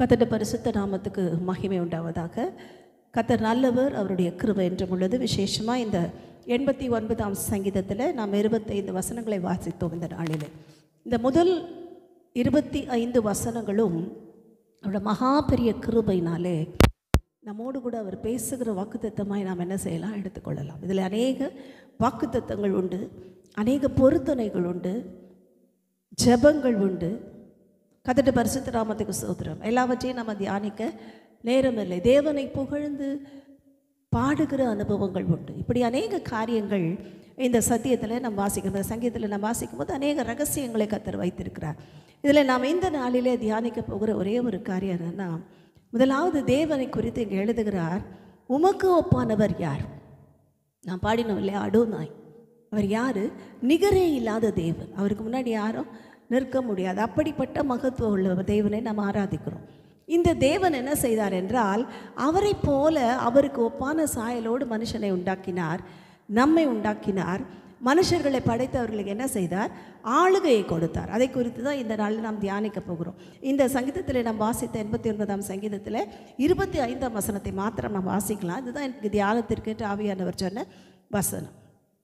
கத்தட பரிசுத்த நாமத்துக்கு மகிமை உண்டாவதாக கத்தர் நல்லவர் அவருடைய கிருபை என்றும் உள்ளது விசேஷமாக இந்த எண்பத்தி ஒன்பதாம் சங்கீதத்தில் நாம் இருபத்தைந்து வசனங்களை வாசித்தோம் இந்த நாளில் இந்த முதல் இருபத்தி ஐந்து வசனங்களும் அவரோட மகா பெரிய கிருபையினாலே நம்மோடு கூட அவர் பேசுகிற வாக்குத்தத்தமாய் நாம் என்ன செய்யலாம் எடுத்துக்கொள்ளலாம் இதில் அநேக வாக்குத்தத்தங்கள் உண்டு அநேக பொருத்தனைகள் உண்டு ஜெபங்கள் உண்டு கதட்டு பரிசுத்த நாமத்துக்கு சோதரம் எல்லாவற்றையும் நம்ம தியானிக்க நேரமில்லை தேவனை புகழ்ந்து பாடுகிற அனுபவங்கள் உண்டு இப்படி அநேக காரியங்கள் இந்த சத்தியத்தில் நம்ம வாசிக்கும் இந்த சங்கீதத்தில் நம்ம வாசிக்கும் போது அநேக ரகசியங்களை கத்தர் வைத்திருக்கிறார் இதில் நாம் இந்த நாளிலே தியானிக்க போகிற ஒரே ஒரு காரியம் என்னன்னா முதலாவது தேவனை குறித்து இங்கே எழுதுகிறார் உமக்கு ஒப்பானவர் யார் நான் பாடினோம் இல்லையா அடுநாய் அவர் யார் நிகரே இல்லாத தேவன் அவருக்கு முன்னாடி யாரும் நிற்க முடியாது அப்படிப்பட்ட மகத்துவம் உள்ள தேவனை நாம் ஆராதிக்கிறோம் இந்த தேவன் என்ன செய்தார் என்றால் அவரை போல அவருக்கு ஒப்பான சாயலோடு மனுஷனை உண்டாக்கினார் நம்மை உண்டாக்கினார் மனுஷர்களை படைத்தவர்களுக்கு என்ன செய்தார் ஆளுகையை கொடுத்தார் அதை குறித்து தான் இந்த நாளில் நாம் தியானிக்க போகிறோம் இந்த சங்கீதத்தில் நாம் வாசித்த எண்பத்தி ஒன்பதாம் சங்கீதத்தில் இருபத்தி ஐந்தாம் வசனத்தை மாத்திரம் நாம் வாசிக்கலாம் இதுதான் எனக்கு தியானத்திற்கு ஆவியானவர் சொன்ன வசனம்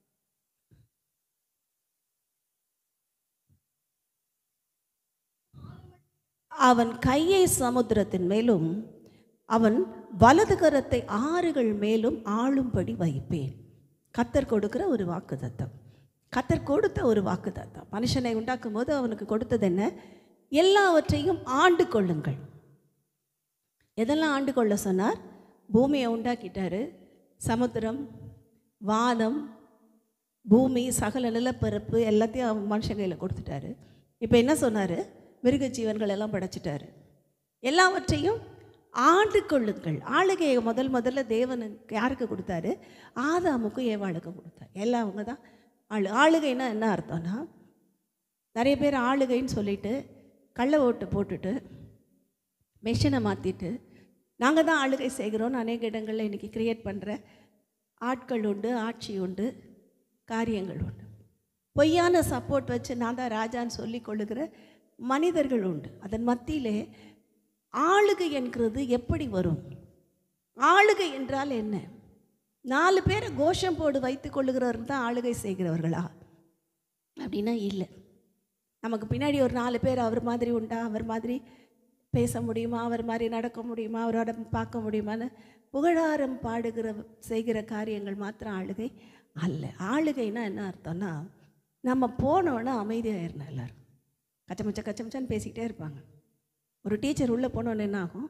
அவன் கையை சமுத்திரத்தின் மேலும் அவன் வலது கரத்தை ஆறுகள் மேலும் ஆளும்படி வைப்பேன் கத்தர் கொடுக்கிற ஒரு வாக்கு தத்தம் கத்தர் கொடுத்த ஒரு வாக்கு தத்தம் மனுஷனை உண்டாக்கும் போது அவனுக்கு கொடுத்தது என்ன எல்லாவற்றையும் ஆண்டு கொள்ளுங்கள் எதெல்லாம் ஆண்டு கொள்ள சொன்னார் பூமியை உண்டாக்கிட்டாரு சமுத்திரம் வானம் பூமி சகல நிலப்பரப்பு எல்லாத்தையும் அவன் மனுஷன் கையில் கொடுத்துட்டாரு இப்போ என்ன சொன்னார் மிருக ஜீவன்கள் எல்லாம் படைச்சிட்டாரு எல்லாவற்றையும் ஆண்டு கொள்ளுங்கள் ஆளுகையை முதல் முதல்ல தேவனுக்கு யாருக்கு கொடுத்தாரு ஆதாமுக்கும் ஏவாளுக்கும் கொடுத்தார் எல்லாம் அவங்க தான் ஆளு ஆளுகைன்னா என்ன அர்த்தம்னா நிறைய பேர் ஆளுகைன்னு சொல்லிட்டு கள்ள ஓட்டு போட்டுட்டு மெஷினை மாற்றிட்டு நாங்கள் தான் ஆளுகை செய்கிறோன்னு அநேக இடங்களில் இன்றைக்கி கிரியேட் பண்ணுற ஆட்கள் உண்டு ஆட்சி உண்டு காரியங்கள் உண்டு பொய்யான சப்போர்ட் வச்சு நான் தான் ராஜான்னு சொல்லி கொள்ளுகிற மனிதர்கள் உண்டு அதன் மத்தியிலே ஆளுகை என்கிறது எப்படி வரும் ஆளுகை என்றால் என்ன நாலு பேரை கோஷம் போடு வைத்து கொள்ளுகிறவர் தான் ஆளுகை செய்கிறவர்களா அப்படின்னா இல்லை நமக்கு பின்னாடி ஒரு நாலு பேர் அவர் மாதிரி உண்டா அவர் மாதிரி பேச முடியுமா அவர் மாதிரி நடக்க முடியுமா அவரோட பார்க்க முடியுமான்னு புகழாரம் பாடுகிற செய்கிற காரியங்கள் மாத்திரம் ஆளுகை அல்ல ஆளுகைனா என்ன அர்த்தம்னா நம்ம போனோன்னா அமைதியாயிடணும் எல்லாரும் கச்சமச்ச கச்சமச்சான்னு பேசிக்கிட்டே இருப்பாங்க ஒரு டீச்சர் உள்ளே போனோன்னு என்ன ஆகும்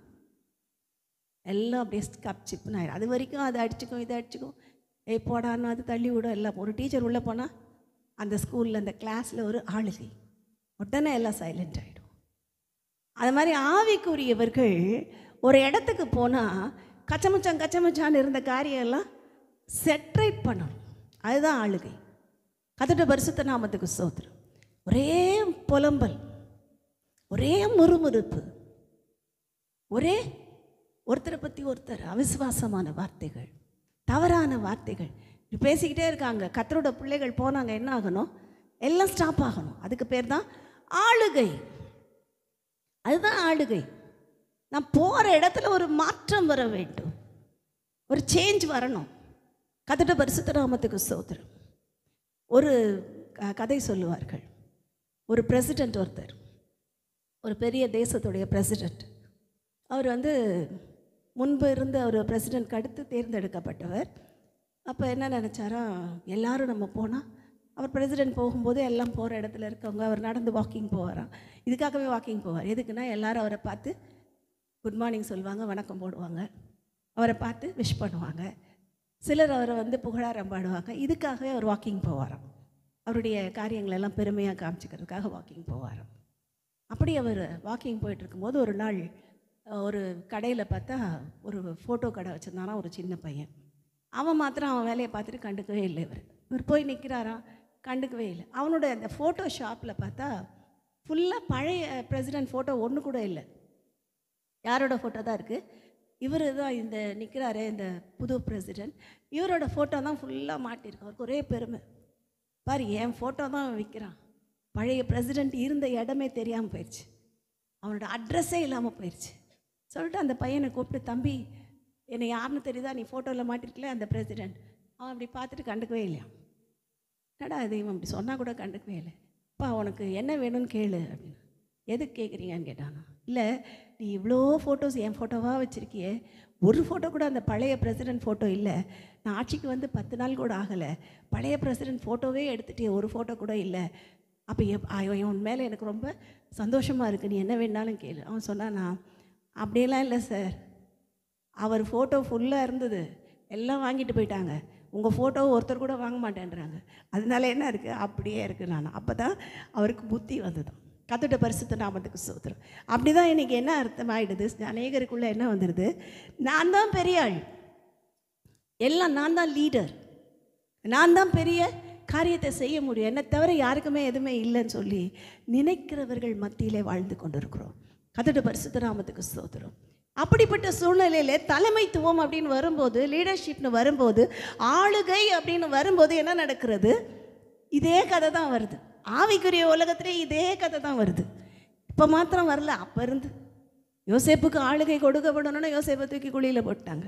எல்லாம் அப்படியே கப் சிப்புன்னு ஆயிடும் அது வரைக்கும் அதை அடிச்சுக்கும் இதை அடிச்சுக்கும் ஏய் போடான்னு அது தள்ளி விடும் எல்லாம் ஒரு டீச்சர் உள்ளே போனால் அந்த ஸ்கூலில் அந்த கிளாஸில் ஒரு ஆளுகை உடனே எல்லாம் சைலண்ட் ஆகிடும் அது மாதிரி ஆவிக்குரியவர்கள் ஒரு இடத்துக்கு போனால் கச்சமச்சான் கச்சமச்சான்னு இருந்த காரியம் எல்லாம் செட்ரேட் பண்ணணும் அதுதான் ஆளுகை கதட்ட பரிசுத்த நாமத்துக்கு சோத்திரம் ஒரே புலம்பல் ஒரே முறுமுறுப்பு ஒரே ஒருத்தரை பற்றி ஒருத்தர் அவிசுவாசமான வார்த்தைகள் தவறான வார்த்தைகள் இப்படி பேசிக்கிட்டே இருக்காங்க கத்தரோட பிள்ளைகள் போனாங்க என்ன ஆகணும் எல்லாம் ஸ்டாப் ஆகணும் அதுக்கு பேர் தான் ஆளுகை அதுதான் ஆளுகை நான் போகிற இடத்துல ஒரு மாற்றம் வர வேண்டும் ஒரு சேஞ்ச் வரணும் கதட்ட பரிசுத்த நாமத்துக்கு சோதரம் ஒரு க- கதை சொல்லுவார்கள் ஒரு பிரசிடெண்ட் ஒருத்தர் ஒரு பெரிய தேசத்துடைய பிரசிடெண்ட் அவர் வந்து முன்பு இருந்த ஒரு பிரசிடெண்ட்க்கு அடுத்து தேர்ந்தெடுக்கப்பட்டவர் அப்போ என்ன நினச்சாரா எல்லாரும் நம்ம போனால் அவர் பிரசிடெண்ட் போகும்போது எல்லாம் போகிற இடத்துல இருக்கவங்க அவர் நடந்து வாக்கிங் போவாராம் இதுக்காகவே வாக்கிங் போவார் எதுக்குன்னா எல்லாரும் அவரை பார்த்து குட் மார்னிங் சொல்லுவாங்க வணக்கம் போடுவாங்க அவரை பார்த்து விஷ் பண்ணுவாங்க சிலர் அவரை வந்து புகழாரம் பாடுவாங்க இதுக்காகவே அவர் வாக்கிங் போவாராம் அவருடைய காரியங்கள் எல்லாம் பெருமையாக காமிச்சிக்கிறதுக்காக வாக்கிங் போவாராம் அப்படி அவர் வாக்கிங் போயிட்டு இருக்கும்போது ஒரு நாள் அஹ், ஒரு கடையில் பார்த்தா ஒரு ஃபோட்டோ கடை வச்சுருந்தானா ஒரு சின்ன பையன் அவன் மாத்திரம் அவன் வேலையை பார்த்துட்டு கண்டுக்கவே இல்லை இவர் இவர் போய் நிற்கிறாராம் கண்டுக்கவே இல்லை அவனோட அந்த ஃபோட்டோ ஷாப்பில் பார்த்தா ஃபுல்லாக பழைய பிரசிடென்ட் ஃபோட்டோ ஒன்று கூட இல்லை யாரோட ஃபோட்டோ தான் இருக்குது இவர் தான் இந்த நிற்கிறாரே இந்த புது பிரசிடென்ட் இவரோட ஃபோட்டோ தான் ஃபுல்லாக மாட்டிருக்கு அவருக்கு ஒரே பெருமை பாரு என் ஃபோட்டோ தான் விற்கிறான் பழைய பிரசிடென்ட் இருந்த இடமே தெரியாமல் போயிடுச்சு அவனோட அட்ரஸே இல்லாமல் போயிடுச்சு சொல்லிட்டு அந்த பையனை கூப்பிட்டு தம்பி என்னை யாருன்னு தெரியுதா நீ ஃபோட்டோவில் மாட்டிருக்கல அந்த பிரசிடெண்ட் அவன் அப்படி பார்த்துட்டு கண்டுக்கவே இல்லையா என்னடா இது இவன் அப்படி சொன்னால் கூட கண்டுக்கவே இல்லை அப்பா உனக்கு என்ன வேணும்னு கேளு அப்படின்னு எதுக்கு கேட்குறீங்கன்னு கேட்டானா இல்லை நீ இவ்வளோ ஃபோட்டோஸ் என் ஃபோட்டோவாக வச்சுருக்கியே ஒரு ஃபோட்டோ கூட அந்த பழைய பிரசிடென்ட் ஃபோட்டோ இல்லை நான் ஆட்சிக்கு வந்து பத்து நாள் கூட ஆகலை பழைய பிரசிடென்ட் ஃபோட்டோவே எடுத்துட்டியே ஒரு ஃபோட்டோ கூட இல்லை அப்போ எப் அவன் உன் மேலே எனக்கு ரொம்ப சந்தோஷமாக இருக்குது நீ என்ன வேணாலும் கேளு அவன் சொன்னானா அப்படியெல்லாம் இல்லை சார் அவர் ஃபோட்டோ ஃபுல்லாக இருந்தது எல்லாம் வாங்கிட்டு போயிட்டாங்க உங்கள் ஃபோட்டோ ஒருத்தர் கூட வாங்க மாட்டேன்றாங்க அதனால என்ன இருக்குது அப்படியே இருக்குது நான் அப்போ தான் அவருக்கு புத்தி வந்தது கத்துட்ட பரிசுத்த நாமத்துக்கு சோத்திரம் அப்படி தான் இன்றைக்கி என்ன அர்த்தம் ஆகிடுது அநேகருக்குள்ளே என்ன வந்துடுது நான் தான் பெரிய ஆள் எல்லாம் நான் தான் லீடர் நான் தான் பெரிய காரியத்தை செய்ய முடியும் என்னை தவிர யாருக்குமே எதுவுமே இல்லைன்னு சொல்லி நினைக்கிறவர்கள் மத்தியிலே வாழ்ந்து கொண்டிருக்கிறோம் கத்துட்ட பரிசுத்த நாமத்துக்கு ஸ்தோத்திரம் அப்படிப்பட்ட சூழ்நிலையில தலைமைத்துவம் அப்படின்னு வரும்போது லீடர்ஷிப்னு வரும்போது ஆளுகை அப்படின்னு வரும்போது என்ன நடக்கிறது இதே கதை தான் வருது ஆவிக்குரிய உலகத்திலே இதே கதை தான் வருது இப்போ மாத்திரம் வரல அப்போ இருந்து யோசேப்புக்கு ஆளுகை கொடுக்கப்படணும்னு யோசேப்பை தூக்கி குழியில் போட்டாங்க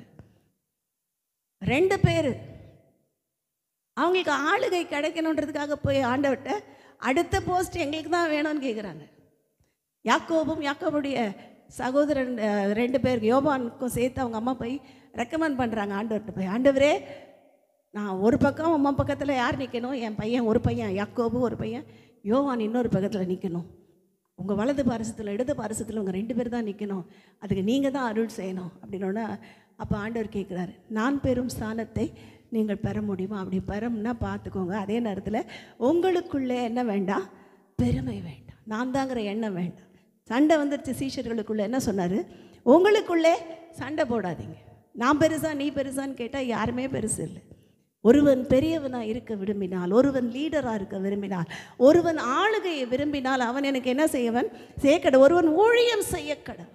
ரெண்டு பேர் அவங்களுக்கு ஆளுகை கிடைக்கணுன்றதுக்காக போய் ஆண்டவர்கிட்ட அடுத்த போஸ்ட் எங்களுக்கு தான் வேணும்னு கேட்குறாங்க யாக்கோபும் யாக்கோபுடைய சகோதரன் அஹ், ரெண்டு பேர் யோபானுக்கும் சேர்த்து அவங்க அம்மா போய் ரெக்கமெண்ட் பண்ணுறாங்க ஆண்டவர்கிட்ட போய் ஆண்டவரே நான் ஒரு பக்கம் அம்மா பக்கத்தில் யார் நிற்கணும் என் பையன் ஒரு பையன் யாக்கோபு ஒரு பையன் யோவான் இன்னொரு பக்கத்தில் நிற்கணும் உங்கள் வலது பாரசத்தில் இடது பாரசத்தில் உங்கள் ரெண்டு பேர் தான் நிற்கணும் அதுக்கு நீங்கள் தான் அருள் செய்யணும் அப்படின்னோடனே அப்போ ஆண்டவர் கேட்குறாரு நான் பெறும் ஸ்தானத்தை நீங்கள் பெற முடியுமா அப்படி பெறம்னா பார்த்துக்கோங்க அதே நேரத்தில் உங்களுக்குள்ளே என்ன வேண்டாம் பெருமை வேண்டாம் நான் தாங்கிற எண்ணம் வேண்டாம் சண்டை வந்துருச்சு சீஷர்களுக்குள்ளே என்ன சொன்னார் உங்களுக்குள்ளே சண்டை போடாதீங்க நான் பெருசா நீ பெருசான்னு கேட்டால் யாருமே பெருசு இல்லை ஒருவன் பெரியவனாக இருக்க விரும்பினால் ஒருவன் லீடராக இருக்க விரும்பினால் ஒருவன் ஆளுகையை விரும்பினால் அவன் எனக்கு என்ன செய்யவன் செய்யக்கட ஒருவன் ஊழியம் செய்ய கடவன்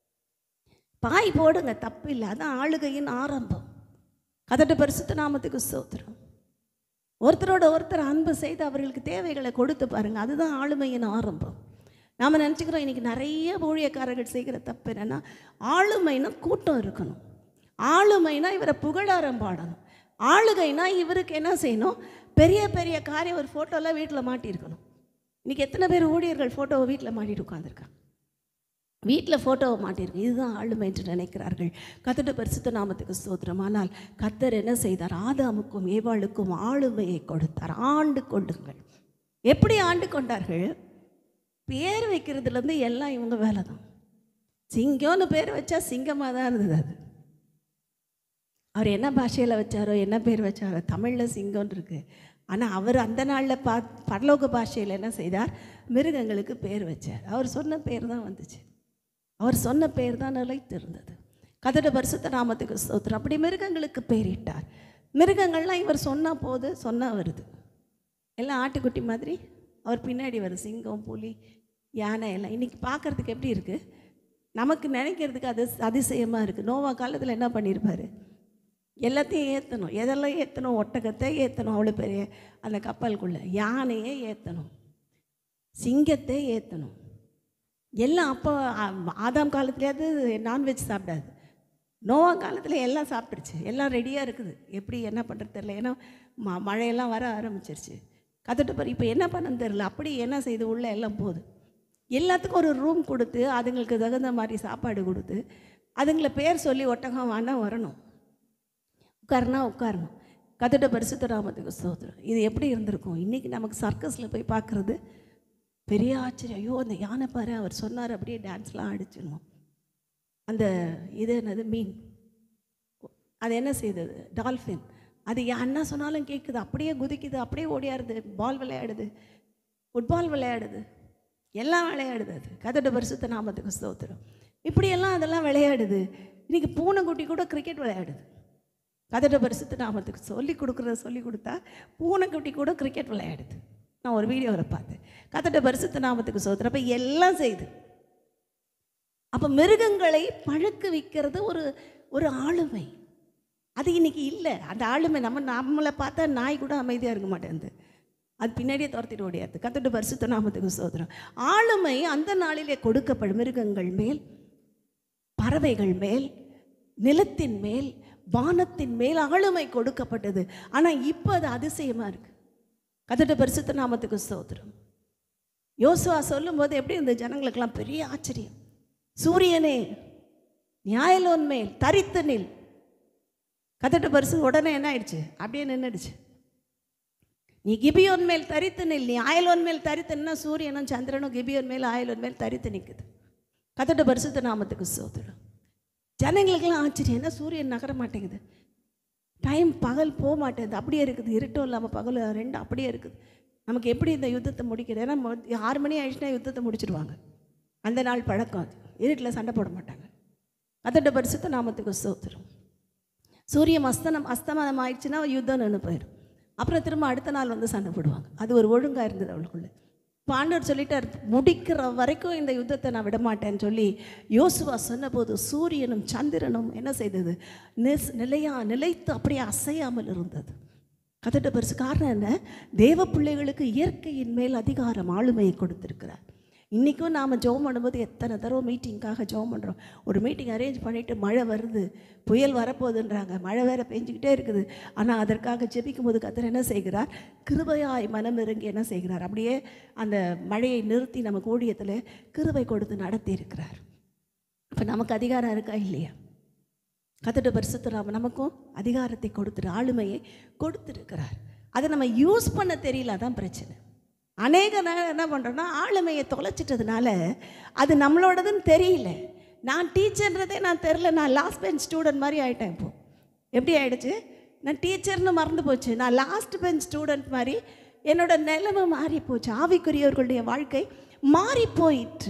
பாய் போடுங்க தப்பு இல்லை அதான் ஆளுகையின் ஆரம்பம் கதட்ட பரிசுத்த நாமத்துக்கு ஸ்தோத்திரம் ஒருத்தரோட ஒருத்தர் அன்பு செய்து அவர்களுக்கு தேவைகளை கொடுத்து பாருங்க அதுதான் ஆளுமையின் ஆரம்பம் நாம் நினச்சிக்கிறோம் இன்னைக்கு நிறைய ஊழியக்காரர்கள் செய்கிற தப்பு என்னன்னா ஆளுமைனா கூட்டம் இருக்கணும் ஆளுமைனா இவரை புகழாரம் பாடணும் ஆளுகைனா இவருக்கு என்ன செய்யணும் பெரிய பெரிய காரியம் ஒரு ஃபோட்டோலாம் வீட்டில் மாட்டியிருக்கணும் இன்னைக்கு எத்தனை பேர் ஊழியர்கள் ஃபோட்டோவை வீட்டில் மாட்டிட்டு உட்காந்துருக்காங்க வீட்டில் ஃபோட்டோவை மாட்டியிருக்கு இதுதான் ஆளுமை என்று நினைக்கிறார்கள் கத்தட பரிசுத்த நாமத்துக்கு ஸ்தோத்திரம் ஆனால் கத்தர் என்ன செய்தார் ஆதாமுக்கும் ஏவாளுக்கும் ஆளுமையை கொடுத்தார் ஆண்டு கொண்டுங்கள் எப்படி ஆண்டு கொண்டார்கள் பேர் வைக்கிறதுலேருந்து எல்லாம் இவங்க வேலை தான் சிங்கம்னு பேர் வச்சா சிங்கமாக தான் இருந்தது அது அவர் என்ன பாஷையில் வச்சாரோ என்ன பேர் வச்சாரோ தமிழில் சிங்கம்னு இருக்கு ஆனால் அவர் அந்த நாளில் பா பரலோக பாஷையில் என்ன செய்தார் மிருகங்களுக்கு பேர் வச்சார் அவர் சொன்ன பேர் தான் வந்துச்சு அவர் சொன்ன பேர் தான் நிலைத்து இருந்தது கதட பரிசுத்த நாமத்துக்கு ஸ்தோத்திரம் அப்படி மிருகங்களுக்கு பேரிட்டார் மிருகங்கள்லாம் இவர் சொன்னால் போது சொன்னால் வருது எல்லாம் ஆட்டுக்குட்டி மாதிரி அவர் பின்னாடி வருது சிங்கம் புலி யானை எல்லாம் இன்றைக்கி பார்க்குறதுக்கு எப்படி இருக்குது நமக்கு நினைக்கிறதுக்கு அது அதிசயமாக இருக்குது நோவா காலத்தில் என்ன பண்ணியிருப்பாரு எல்லாத்தையும் ஏற்றணும் எதெல்லாம் ஏற்றணும் ஒட்டகத்தை ஏற்றணும் அவ்வளோ பெரிய அந்த கப்பலுக்குள்ளே யானையை ஏற்றணும் சிங்கத்தை ஏற்றணும் எல்லாம் அப்போ ஆ- ஆதாம் காலத்துலேயாவது நான்வெஜ் சாப்பிடாது நோவா காலத்தில் எல்லாம் சாப்பிட்டுருச்சு எல்லாம் ரெடியாக இருக்குது எப்படி என்ன பண்ணுறது தெரில ஏன்னா ம மழையெல்லாம் வர ஆரம்பிச்சிருச்சு கற்றுட்டு பாரு இப்போ என்ன பண்ணன்னு தெரில அப்படி என்ன செய்து உள்ளே எல்லாம் போகுது எல்லாத்துக்கும் ஒரு ரூம் கொடுத்து அதுங்களுக்கு தகுந்த மாதிரி சாப்பாடு கொடுத்து அதுங்களை பேர் சொல்லி ஒட்டகம் வேணா வரணும் உட்காருனா உட்காரணும் கத்துட்ட பரிசுத்த ராமத்துக்கு ஸ்தோத்திரம் இது எப்படி இருந்திருக்கும் இன்றைக்கி நமக்கு சர்க்கஸில் போய் பார்க்குறது பெரிய ஆச்சரியம் ஐயோ அந்த யானை பாரு அவர் சொன்னார் அப்படியே டான்ஸ்லாம் அடிச்சிடணும் அந்த இது என்னது மீன் அது என்ன செய்தது டால்ஃபின் அது என்ன சொன்னாலும் கேட்குது அப்படியே குதிக்குது அப்படியே ஓடியாருது பால் விளையாடுது ஃபுட்பால் விளையாடுது எல்லாம் விளையாடுது அது கதட பரிசுத்த நாமத்துக்கு ஸ்தோத்திரம் இப்படியெல்லாம் அதெல்லாம் விளையாடுது இன்னைக்கு பூனைக்குட்டி கூட கிரிக்கெட் விளையாடுது கதட பரிசுத்த நாமத்துக்கு சொல்லி கொடுக்குறத சொல்லி கொடுத்தா பூனைக்குட்டி கூட கிரிக்கெட் விளையாடுது நான் ஒரு வீடியோவில் பார்த்தேன் கதட பரிசுத்த நாமத்துக்கு சோத்திரம் அப்போ எல்லாம் செய்யுது அப்போ மிருகங்களை பழக்க வைக்கிறது ஒரு ஒரு ஆளுமை அது இன்னைக்கு இல்லை அந்த ஆளுமை நம்ம நம்மளை பார்த்தா நாய் கூட அமைதியாக இருக்க மாட்டேங்குது அது பின்னாடியே துரத்திட்டு ஓடியாது கத்துட்டு பரிசுத்த நாமத்துக்கு சோதரம் ஆளுமை அந்த நாளிலே கொடுக்கப்படும் மிருகங்கள் மேல் பறவைகள் மேல் நிலத்தின் மேல் வானத்தின் மேல் ஆளுமை கொடுக்கப்பட்டது ஆனால் இப்போ அது அதிசயமாக இருக்கு கதட்ட பரிசுத்த நாமத்துக்கு ஸ்தோத்திரம் யோசுவா சொல்லும்போது எப்படி இந்த ஜனங்களுக்கெல்லாம் பெரிய ஆச்சரியம் சூரியனே நியாயலோன் மேல் தரித்து நில் கதட்ட பரிசு உடனே என்ன ஆயிடுச்சு அப்படியே நின்றுடுச்சு நீ கிபியோன் மேல் தரித்து நில் நீ ஆயலோன் மேல் தரித்துன்னா சூரியனும் சந்திரனும் கிபியோன் மேல் ஆயலோன் மேல் தரித்து நிற்குது கதட்ட பரிசுத்த நாமத்துக்கு சோதரம் ஜனங்களுக்கெல்லாம் ஆச்சரியம் என்ன சூரியன் நகர மாட்டேங்குது டைம் பகல் போக மாட்டேங்குது அப்படியே இருக்குது இருட்டும் இல்லாமல் பகல் ரெண்டும் அப்படியே இருக்குது நமக்கு எப்படி இந்த யுத்தத்தை முடிக்கிறது ஏன்னா மொ- ஆறு மணி ஆயிடுச்சுன்னா யுத்தத்தை முடிச்சிடுவாங்க அந்த நாள் பழக்கம் அது இருட்டில் சண்டை போட மாட்டாங்க அதோட பரிசுத்த நாமத்துக்கு சோத்திரம் சூரியன் அஸ்தனம் அஸ்தமனம் ஆயிடுச்சுன்னா யுத்தம் நின்று போயிடும் அப்புறம் திரும்ப அடுத்த நாள் வந்து சண்டை போடுவாங்க அது ஒரு ஒழுங்காக இருந்தது அவளுக்குள்ள இப்போ ஆண்டவர் சொல்லிட்டார் முடிக்கிற வரைக்கும் இந்த யுத்தத்தை நான் விட மாட்டேன்னு சொல்லி யோசுவா சொன்னபோது சூரியனும் சந்திரனும் என்ன செய்தது நிஸ் நிலையா நிலைத்து அப்படியே அசையாமல் இருந்தது கதட்ட பரிசு காரணம் என்ன தேவ பிள்ளைகளுக்கு இயற்கையின் மேல் அதிகாரம் ஆளுமையை கொடுத்திருக்கிறார் இன்றைக்கும் நாம் ஜெபம் பண்ணும்போது எத்தனை தடவை மீட்டிங்காக ஜெபம் பண்ணுறோம் ஒரு மீட்டிங் அரேஞ்ச் பண்ணிவிட்டு மழை வருது புயல் வரப்போகுதுன்றாங்க மழை வேற பெஞ்சிக்கிட்டே இருக்குது ஆனால் அதற்காக ஜெபிக்கும் போது கத்தர் என்ன செய்கிறார் கிருபையாய் மனம் இறங்கி என்ன செய்கிறார் அப்படியே அந்த மழையை நிறுத்தி நமக்கு ஊழியத்தில் கிருபை கொடுத்து நடத்தி இருக்கிறார் அப்போ நமக்கு அதிகாரம் இருக்கா இல்லையா கத்தட்ட பரிசுத்தராம நமக்கும் அதிகாரத்தை கொடுத்துரு ஆளுமையை கொடுத்துருக்கிறார் அதை நம்ம யூஸ் பண்ண தெரியல அதான் பிரச்சனை அநேக நேரம் என்ன பண்ணுறோன்னா ஆளுமையை தொலைச்சிட்டதுனால அது நம்மளோடதுன்னு தெரியல நான் டீச்சர்ன்றதே நான் தெரில நான் லாஸ்ட் பெஞ்ச் ஸ்டூடெண்ட் மாதிரி ஆயிட்டேன் இப்போ எப்படி ஆயிடுச்சு நான் டீச்சர்னு மறந்து போச்சு நான் லாஸ்ட் பெஞ்ச் ஸ்டூடெண்ட் மாதிரி என்னோட நிலைமை மாறி போச்சு ஆவிக்குரியவர்களுடைய வாழ்க்கை மாறி போயிற்று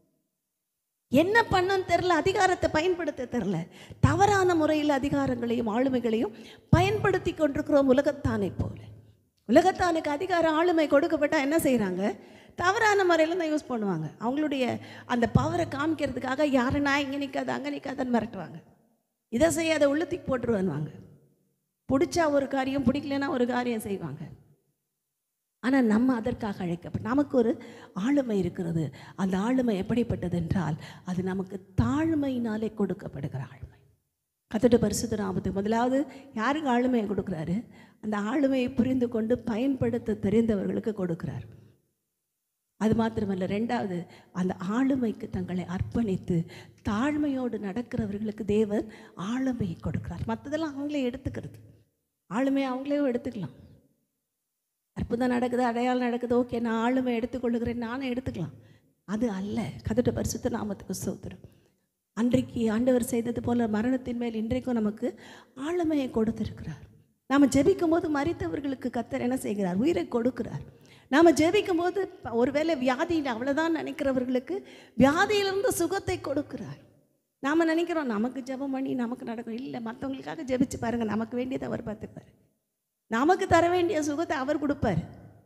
என்ன பண்ணன்னு தெரில அதிகாரத்தை பயன்படுத்த தெரில தவறான முறையில் அதிகாரங்களையும் ஆளுமைகளையும் பயன்படுத்தி கொண்டிருக்கிறோம் உலகத்தானை போல உலகத்தானுக்கு அதிகாரம் ஆளுமை கொடுக்கப்பட்டால் என்ன செய்கிறாங்க தவறான முறையில் தான் யூஸ் பண்ணுவாங்க அவங்களுடைய அந்த பவரை காமிக்கிறதுக்காக யாருன்னா இங்கே நிற்காது அங்கே நிற்காதன்னு மிரட்டுவாங்க இதை செய்யாத உள்ளத்துக்கு போட்டுருவாங்க பிடிச்சா ஒரு காரியம் பிடிக்கலன்னா ஒரு காரியம் செய்வாங்க ஆனால் நம்ம அதற்காக அழைக்கப்பட்ட நமக்கு ஒரு ஆளுமை இருக்கிறது அந்த ஆளுமை எப்படிப்பட்டது என்றால் அது நமக்கு தாழ்மையினாலே கொடுக்கப்படுகிற ஆளுமை கத்தட்ட பரிசுத்த நாமத்துக்கு முதலாவது யாருக்கு ஆளுமையை கொடுக்குறாரு அந்த ஆளுமையை புரிந்து கொண்டு பயன்படுத்த தெரிந்தவர்களுக்கு கொடுக்குறார் அது மாத்திரமல்ல ரெண்டாவது அந்த ஆளுமைக்கு தங்களை அர்ப்பணித்து தாழ்மையோடு நடக்கிறவர்களுக்கு தேவன் ஆளுமையை கொடுக்கிறார் மற்றதெல்லாம் அவங்களே எடுத்துக்கிறது ஆளுமையை அவங்களே எடுத்துக்கலாம் அற்புதம் நடக்குது அடையாளம் நடக்குது ஓகே நான் ஆளுமை எடுத்துக்கொள்ளுகிறேன் நானும் எடுத்துக்கலாம் அது அல்ல கதட்ட பரிசுத்த நாமத்துக்கு சோத்திரம் அன்றைக்கு ஆண்டவர் செய்தது போல மரணத்தின் மேல் இன்றைக்கும் நமக்கு ஆளுமையை கொடுத்திருக்கிறார் நாம் ஜெபிக்கும் போது மறித்தவர்களுக்கு கத்தர் என்ன செய்கிறார் உயிரை கொடுக்கிறார் நாம் ஜெபிக்கும் போது ப- ஒருவேளை வியாதியில் அவ்வளோதான் நினைக்கிறவர்களுக்கு வியாதியிலிருந்து சுகத்தை கொடுக்கிறார் நாம் நினைக்கிறோம் நமக்கு ஜெபம் பண்ணி நமக்கு நடக்கும் இல்லை மற்றவங்களுக்காக ஜெபிச்சு பாருங்கள் நமக்கு வேண்டியதை அவர் பார்த்துப்பார் நமக்கு தர வேண்டிய சுகத்தை அவர் கொடுப்பார்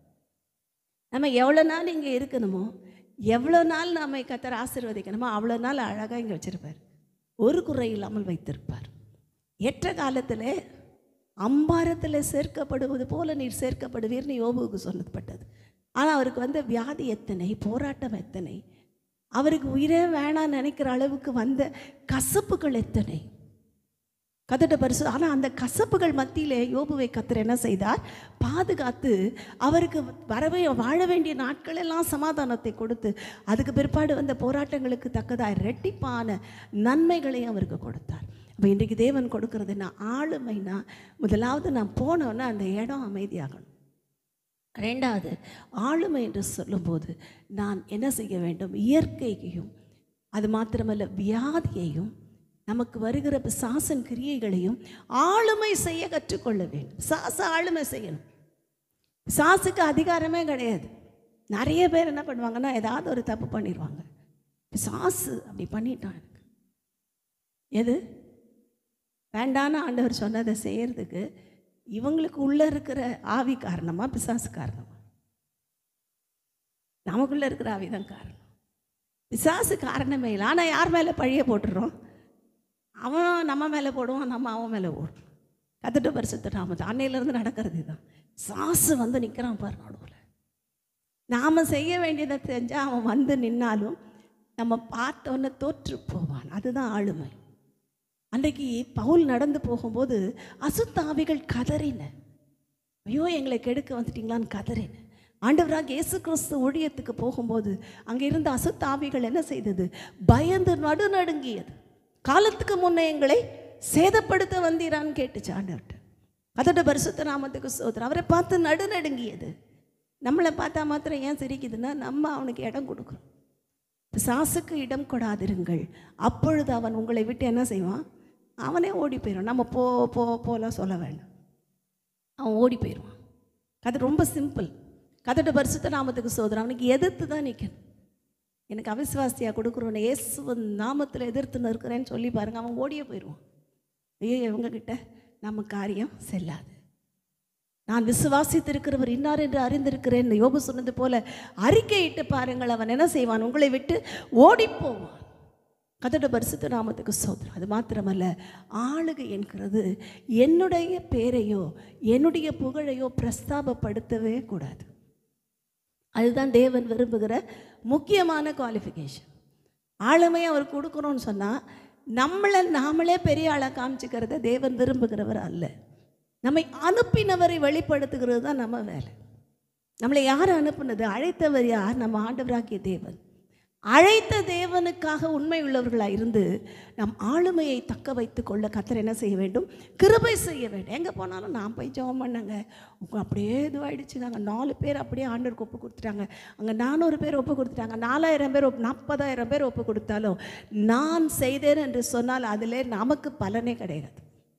நம்ம எவ்வளோ நாள் இங்கே இருக்கணுமோ எவ்வளோ நாள் நம்மை கத்தர் ஆசீர்வதிக்கணுமோ அவ்வளோ நாள் அழகாக இங்கே வச்சிருப்பார் ஒரு குறை இல்லாமல் வைத்திருப்பார் ஏற்ற காலத்தில் அம்பாரத்தில் சேர்க்கப்படுவது போல நீர் சேர்க்கப்படுவீர்னு யோபுவுக்கு சொன்னப்பட்டது ஆனால் அவருக்கு வந்த வியாதி எத்தனை போராட்டம் எத்தனை அவருக்கு உயிரே வேணாம்னு நினைக்கிற அளவுக்கு வந்த கசப்புகள் எத்தனை கதட்ட பரிசு ஆனால் அந்த கசப்புகள் மத்தியிலே யோபுவை கத்தர் என்ன செய்தார் பாதுகாத்து அவருக்கு வரவே வாழ வேண்டிய நாட்கள் எல்லாம் சமாதானத்தை கொடுத்து அதுக்கு பிற்பாடு வந்த போராட்டங்களுக்கு தக்கதாய் ரெட்டிப்பான நன்மைகளை அவருக்கு கொடுத்தார் அப்போ இன்றைக்கு தேவன் கொடுக்கறது நான் ஆளுமைனா முதலாவது நான் போனோன்னா அந்த இடம் அமைதியாகணும் ரெண்டாவது ஆளுமை என்று சொல்லும்போது நான் என்ன செய்ய வேண்டும் இயற்கையையும் அது மாத்திரமல்ல வியாதியையும் நமக்கு வருகிற பிசாசன் கிரியைகளையும் ஆளுமை செய்ய கற்றுக்கொள்ள வேண்டும் சாச ஆளுமை செய்யணும் சாசுக்கு அதிகாரமே கிடையாது நிறைய பேர் என்ன பண்ணுவாங்கன்னா ஏதாவது ஒரு தப்பு பண்ணிடுவாங்க சாசு அப்படி பண்ணிட்டான் எனக்கு எது வேண்டான்னு ஆண்டவர் சொன்னதை செய்யறதுக்கு இவங்களுக்கு உள்ள இருக்கிற ஆவி காரணமா பிசாசு காரணமா நமக்குள்ள இருக்கிற ஆவி தான் காரணம் பிசாசு காரணமே இல்லை ஆனால் யார் மேலே பழிய போட்டுடுறோம் அவன் நம்ம மேலே போடுவான் நம்ம அவன் மேலே ஓடுறோம் கத்துட்டு பரிசுத்த நாமத்தை அன்னையிலேருந்து நடக்கிறது தான் சாசு வந்து நிற்கிறான் பாரு நடுவில் நாம் செய்ய வேண்டியதை செஞ்சால் அவன் வந்து நின்னாலும் நம்ம பார்த்தோன்னே தோற்று போவான் அதுதான் ஆளுமை அன்றைக்கு பவுல் நடந்து போகும்போது அசுத்தாவிகள் கதறின ஐயோ எங்களை கெடுக்க வந்துட்டீங்களான்னு கதறின ஆண்டவராக இயேசு கிறிஸ்து ஊழியத்துக்கு போகும்போது அங்கே இருந்த அசுத்தாவிகள் என்ன செய்தது பயந்து நடுநடுங்கியது காலத்துக்கு முன்னே எங்களை சேதப்படுத்த வந்தீரான்னு கேட்டுச்சு ஆண்டவர்கிட்ட அதோட பரிசுத்த நாமத்துக்கு சோதரம் அவரை பார்த்து நடுநடுங்கியது நம்மளை பார்த்தா மாத்திரம் ஏன் சிரிக்குதுன்னா நம்ம அவனுக்கு இடம் கொடுக்குறோம் பிசாசுக்கு இடம் கொடாதிருங்கள் அப்பொழுது அவன் உங்களை விட்டு என்ன செய்வான் அவனே ஓடி போயிடும் நம்ம போ போ போலாம் சொல்ல வேண்டாம் அவன் ஓடி போயிடுவான் அது ரொம்ப சிம்பிள் கதட்ட பரிசுத்த நாமத்துக்கு சோதரம் அவனுக்கு எதிர்த்து தான் நிற்கணும் எனக்கு அவிசுவாசியாக கொடுக்குறோன்னு இயேசுவன் நாமத்தில் எதிர்த்து நிற்கிறேன்னு சொல்லி பாருங்க அவன் ஓடியே போயிடுவான் ஐயோ இவங்ககிட்ட நம்ம காரியம் செல்லாது நான் விசுவாசித்திருக்கிறவர் இன்னார் என்று அறிந்திருக்கிறேன் யோபு சொன்னது போல அறிக்கையிட்டு பாருங்கள் அவன் என்ன செய்வான் உங்களை விட்டு ஓடி போவான் கதட பரிசுத்த நாமத்துக்கு சோதரம் அது மாத்திரமல்ல ஆளுகை என்கிறது என்னுடைய பேரையோ என்னுடைய புகழையோ பிரஸ்தாபப்படுத்தவே கூடாது அதுதான் தேவன் விரும்புகிற முக்கியமான குவாலிஃபிகேஷன் ஆளுமை அவர் கொடுக்கணும்னு சொன்னால் நம்மளை நாமளே பெரிய ஆளாக காமிச்சிக்கிறத தேவன் விரும்புகிறவர் அல்ல நம்மை அனுப்பினவரை வெளிப்படுத்துகிறது தான் நம்ம வேலை நம்மளை யார் அனுப்புனது அழைத்தவர் யார் நம்ம ஆண்டவராகிய தேவன் அழைத்த தேவனுக்காக உண்மை உள்ளவர்களாக இருந்து நம் ஆளுமையை தக்க வைத்து கொள்ள கத்தர் என்ன செய்ய வேண்டும் கிருபை செய்ய வேண்டும் எங்கே போனாலும் நான் போய் ஜெபம் பண்ணேங்க உங்க அப்படியே இதுவாயிடுச்சுங்க அங்கே நாலு பேர் அப்படியே ஆண்டருக்கு ஒப்பு கொடுத்துட்டாங்க அங்கே நானூறு பேர் ஒப்பு கொடுத்துட்டாங்க நாலாயிரம் பேர் ஒப்பு நாற்பதாயிரம் பேர் ஒப்பு கொடுத்தாலும் நான் செய்தேன் என்று சொன்னால் அதிலே நமக்கு பலனே கிடையாது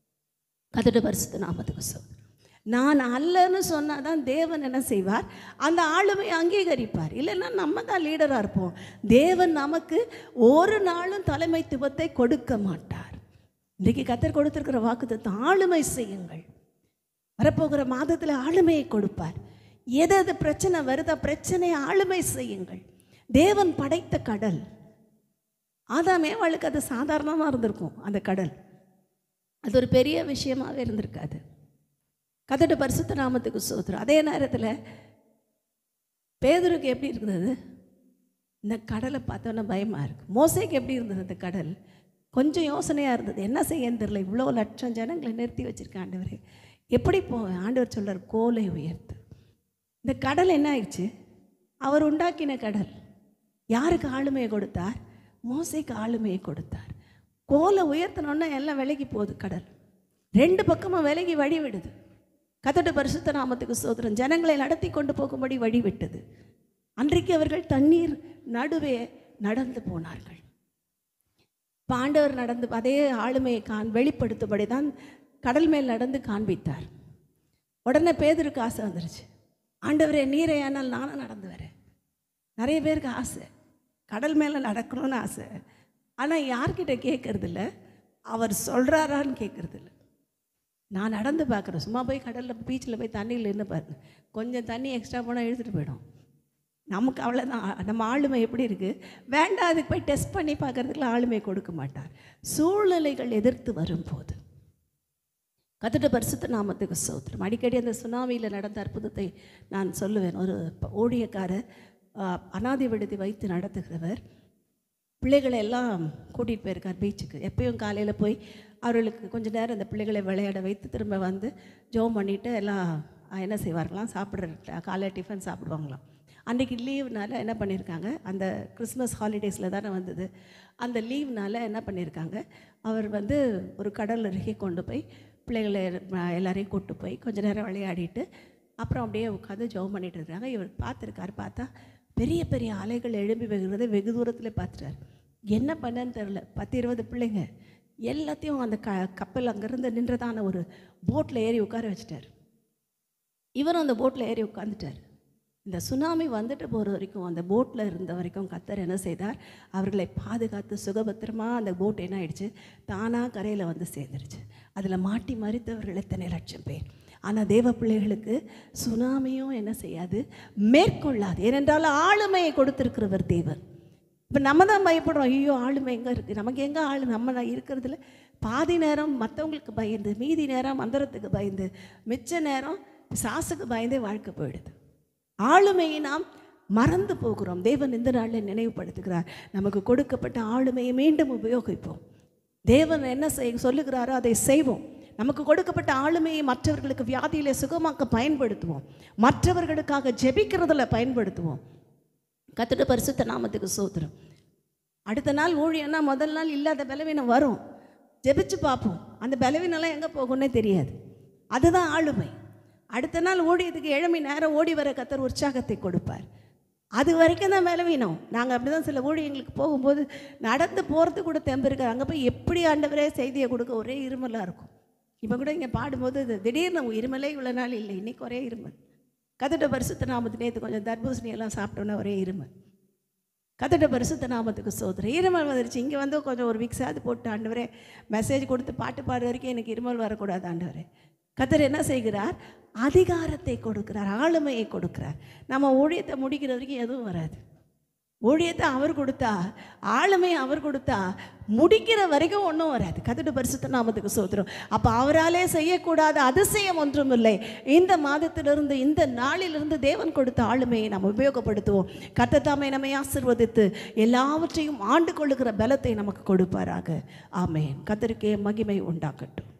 கதடு பரிசுத்த நாமத்துக்கு சொல் நான் அல்லன்னு சொன்னால் தான் தேவன் என்ன செய்வார் அந்த ஆளுமை அங்கீகரிப்பார் இல்லைன்னா நம்ம தான் லீடராக இருப்போம் தேவன் நமக்கு ஒரு நாளும் தலைமைத்துவத்தை கொடுக்க மாட்டார் இன்றைக்கு கத்தர் கொடுத்திருக்கிற வாக்குத்தத்தம் ஆளுமை செய்யுங்கள் வரப்போகிற மாதத்தில் ஆளுமையை கொடுப்பார் எது எது பிரச்சனை வருதா பிரச்சனையை ஆளுமை செய்யுங்கள் தேவன் படைத்த கடல் ஆதாமே அவளுக்கு அது சாதாரணமாக இருந்திருக்கும் அந்த கடல் அது ஒரு பெரிய விஷயமாவே இருந்திருக்காது கதட்ட பரிசுத்த நாமத்துக்கு சோத்திரம் அதே நேரத்தில் பேதுருக்கு எப்படி இருந்தது இந்த கடலை பார்த்தோன்னா பயமாக இருக்குது மோசைக்கு எப்படி இருந்தது அந்த கடல் கொஞ்சம் யோசனையாக இருந்தது என்ன செய்யன்னு தெரியல இவ்வளோ லட்சம் ஜனங்களை நிறுத்தி வச்சிருக்கேன் ஆண்டவரே எப்படி போ ஆண்டவர் சொல்றார் கோலை உயர்த்து இந்த கடல் என்ன ஆயிடுச்சு அவர் உண்டாக்கின கடல் யாருக்கு ஆளுமையை கொடுத்தார் மோசைக்கு ஆளுமையை கொடுத்தார் கோலை உயர்த்தினோன்னா எல்லாம் விலகி போகுது கடல் ரெண்டு பக்கமும் விலகி வழி விடுது கதட்டு பரிசுத்த நாமத்துக்கு சோதரம் ஜனங்களை நடத்தி கொண்டு போகும்படி வழி விட்டது அன்றைக்கு அவர்கள் தண்ணீர் நடுவே நடந்து போனார்கள் இப்ப ஆண்டவர் நடந்து அதே ஆளுமையை காண் வெளிப்படுத்தும்படி தான் கடல் மேல் நடந்து காண்பித்தார் உடனே பேதருக்கு ஆசை வந்துருச்சு ஆண்டவரே நீரை ஆனால் நானும் நடந்து வரேன் நிறைய பேருக்கு ஆசை கடல் மேலே நடக்கணும்னு ஆசை ஆனால் யார்கிட்ட கேட்கறதில்ல அவர் சொல்கிறாரான்னு கேட்கறதில்ல நான் நடந்து பார்க்குறேன் சும்மா போய் கடலில் பீச்சில் போய் தண்ணியில் நின்று பாருங்க கொஞ்சம் தண்ணி எக்ஸ்ட்ரா போனால் இழுத்துட்டு போயிடும் நமக்கு அவ்வளோதான் நம்ம ஆளுமை எப்படி இருக்குது வேண்டாம் அதுக்கு போய் டெஸ்ட் பண்ணி பார்க்கறதுக்குலாம் ஆளுமை கொடுக்க மாட்டார் சூழ்நிலைகள் எதிர்த்து வரும்போது கத்துட்ட பரிசுத்த நாமத்துக்கு சோத்திரம் அடிக்கடி அந்த சுனாமியில் நடந்த அற்புதத்தை நான் சொல்லுவேன் ஒரு ப- ஊழியக்காரர் ஆ, அனாதை விடுதி வைத்து நடத்துகிறவர் பிள்ளைகளை எல்லாம் கூட்டிகிட்டு போயிருக்கார் பீச்சுக்கு எப்பயும் காலையில் போய் அவர்களுக்கு கொஞ்ச நேரம் இந்த பிள்ளைகளை விளையாட வைத்து திரும்ப வந்து ஜோம் பண்ணிவிட்டு எல்லாம் ஆ, என்ன செய்வார்களாம் சாப்பிட்ற காலை டிஃபன் சாப்பிடுவாங்களாம் அன்றைக்கி லீவுனால என்ன பண்ணியிருக்காங்க அந்த கிறிஸ்மஸ் ஹாலிடேஸில் தானே வந்தது அந்த லீவ்னால என்ன பண்ணியிருக்காங்க அவர் வந்து ஒரு கடல் அருகே கொண்டு போய் பிள்ளைகளை அஹ், எல்லாரையும் கூட்டு போய் கொஞ்ச நேரம் விளையாடிட்டு அப்புறம் அப்படியே உட்காந்து ஜெபம் பண்ணிட்டு இருக்காங்க இவர் பார்த்துருக்காரு பார்த்தா பெரிய பெரிய அலைகள் எழும்பி வருகிறதை வெகு தூரத்தில் பார்த்துட்டார் என்ன பண்ணன்னு தெரில பத்து இருபது பிள்ளைங்க எல்லாத்தையும் அந்த க கப்பல் அங்கேருந்து நின்றதான ஒரு போட்டில் ஏறி உட்கார வச்சிட்டார் இவரும் அந்த போட்டில் ஏறி உட்காந்துட்டார் இந்த சுனாமி வந்துட்டு போகிற வரைக்கும் அந்த போட்டில் இருந்த வரைக்கும் கத்தர் என்ன செய்தார் அவர்களை பாதுகாத்து சுகபத்திரமா அந்த போட் என்ன ஆயிடுச்சு தானாக கரையில் வந்து சேர்ந்துருச்சு அதில் மாட்டி மறித்தவர்கள் எத்தனை லட்சம் பேர் ஆனால் தேவ பிள்ளைகளுக்கு சுனாமியும் என்ன செய்யாது மேற்கொள்ளாது ஏனென்றால் ஆளுமையை கொடுத்திருக்கிறவர் தேவன் இப்போ நம்ம தான் பயப்படுறோம் ஐயோ ஆளுமை எங்கே இருக்குது நமக்கு எங்கே ஆளு நம்ம நான் இருக்கிறதுல பாதி நேரம் மற்றவங்களுக்கு பயந்து மீதி நேரம் மந்திரத்துக்கு பயந்து மிச்ச நேரம் சாசுக்கு பயந்தே வாழ்க்கை போயிடுது ஆளுமையை நாம் மறந்து போகிறோம் தேவன் இந்த நாளில் நினைவுபடுத்துகிறார் நமக்கு கொடுக்கப்பட்ட ஆளுமையை மீண்டும் உபயோகிப்போம் தேவன் என்ன செய்ய சொல்லுகிறாரோ அதை செய்வோம் நமக்கு கொடுக்கப்பட்ட ஆளுமையை மற்றவர்களுக்கு வியாதியிலே சுகமாக்க பயன்படுத்துவோம் மற்றவர்களுக்காக ஜெபிக்கிறதுல பயன்படுத்துவோம் கத்துட்டு பரிசுத்த நாமத்துக்கு சோத்திரம் அடுத்த நாள் ஊழியன்னா முதல் நாள் இல்லாத பலவீனம் வரும் ஜெபிச்சு பார்ப்போம் அந்த பலவீனம்லாம் எங்கே போகும்னே தெரியாது அதுதான் ஆளுமை அடுத்த நாள் ஊழியத்துக்கு எழுமி நேரம் ஓடி வர கத்தர் உற்சாகத்தை கொடுப்பார் அது வரைக்கும் தான் பலவீனம் நாங்கள் அப்படி தான் சில ஊழியங்களுக்கு போகும்போது நடந்து போகிறது கூட தெம்பு இருக்காது அங்கே போய் எப்படி ஆண்டவரே செய்தியை கொடுக்க ஒரே இருமலாக இருக்கும் இப்போ கூட இங்கே பாடும்போது இது திடீர்னு இருமலே இவ்வளோ நாள் இல்லை இன்னைக்கு ஒரே இருமல் கத்துட்ட பரிசுத்த நாமத்து நேற்று கொஞ்சம் தர்பூசணி எல்லாம் சாப்பிட்டோன்னே ஒரே இருமல் கத்துட்ட பரிசுத்த நாமத்துக்கு சோதரம் இருமல் வந்துருச்சு இங்கே வந்து கொஞ்சம் ஒரு விக்ஸாவது போட்டு ஆண்டவரே மெசேஜ் கொடுத்து பாட்டு பாடு வரைக்கும் எனக்கு இருமல் வரக்கூடாது ஆண்டவரே கத்தர் என்ன செய்கிறார் அதிகாரத்தை கொடுக்கிறார் ஆளுமையை கொடுக்கிறார் நம்ம ஊழியத்தை முடிக்கிற வரைக்கும் எதுவும் வராது ஊழியத்தை அவர் கொடுத்தா ஆளுமையை அவர் கொடுத்தா முடிக்கிற வரைக்கும் ஒன்றும் வராது கத்துட்டு பரிசுத்த நாமத்துக்கு சோத்திரம் அப்போ அவராலே செய்யக்கூடாத அதிசயம் ஒன்றும் இல்லை இந்த மாதத்திலிருந்து இந்த நாளிலிருந்து தேவன் கொடுத்த ஆளுமையை நாம் உபயோகப்படுத்துவோம் கத்தத்தாமை நம்மை ஆசிர்வதித்து எல்லாவற்றையும் ஆண்டு கொள்ளுகிற பலத்தை நமக்கு கொடுப்பாராக ஆமேன் கத்தருக்கே மகிமை உண்டாக்கட்டும்